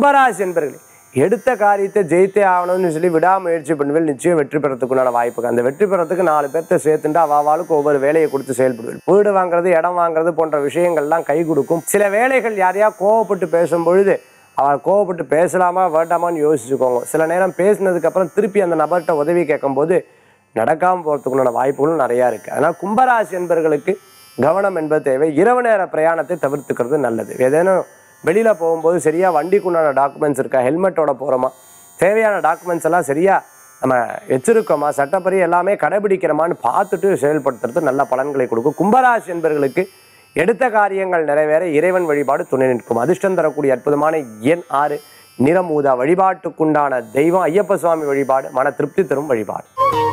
கும்பராசி என்பர்களே எடுத்த காரியத்தை ஜெயித்தே ஆகணும்னு சொல்லி விடாமுயற்சி பண்ணுவேன் நிச்சயம் வெற்றி பெறத்துக்குண்டான வாய்ப்புகள் அந்த வெற்றி பெறத்துக்கு நாலு பேர்த்த சேர்த்துட்டு அவாவாளுக்கு ஒவ்வொரு வேலையை கொடுத்து செயல்படுவேன் வீடு வாங்குறது இடம் வாங்குறது போன்ற விஷயங்கள்லாம் கை கொடுக்கும் சில வேலைகள் யாரையா கோவப்பட்டு பேசும் பொழுது அவள் கோவப்பட்டு பேசலாமா வேண்டாமான்னு யோசிச்சுக்கோங்க சில நேரம் பேசினதுக்கு அப்புறம் திருப்பி அந்த நபர்கிட்ட உதவி கேட்கும்போது நடக்காமல் போகிறதுக்குண்டான வாய்ப்புகளும் நிறையா இருக்குது அதனால் கும்பராசி என்பவர்களுக்கு கவனம் என்பது தேவை இரவு நேர பிரயாணத்தை தவிர்த்துக்கிறது நல்லது ஏதேனும் வெளியில் போகும்போது சரியாக வண்டிக்குண்டான டாக்குமெண்ட்ஸ் இருக்கா ஹெல்மெட்டோட போகிறோமா தேவையான டாக்குமெண்ட்ஸ் எல்லாம் சரியாக நம்ம வச்சிருக்கோமா சட்டப்படி எல்லாமே கடைபிடிக்கிறோமான்னு பார்த்துட்டு செயல்படுத்துறது நல்ல பலன்களை கொடுக்கும் கும்பராசி என்பவர்களுக்கு எடுத்த காரியங்கள் நிறைவேற இறைவன் வழிபாடு துணை நிற்கும் அதிர்ஷ்டம் தரக்கூடிய அற்புதமான எண் ஆறு நிறமூதா வழிபாட்டுக்குண்டான தெய்வம் ஐயப்ப சுவாமி வழிபாடு மன திருப்தி தரும் வழிபாடு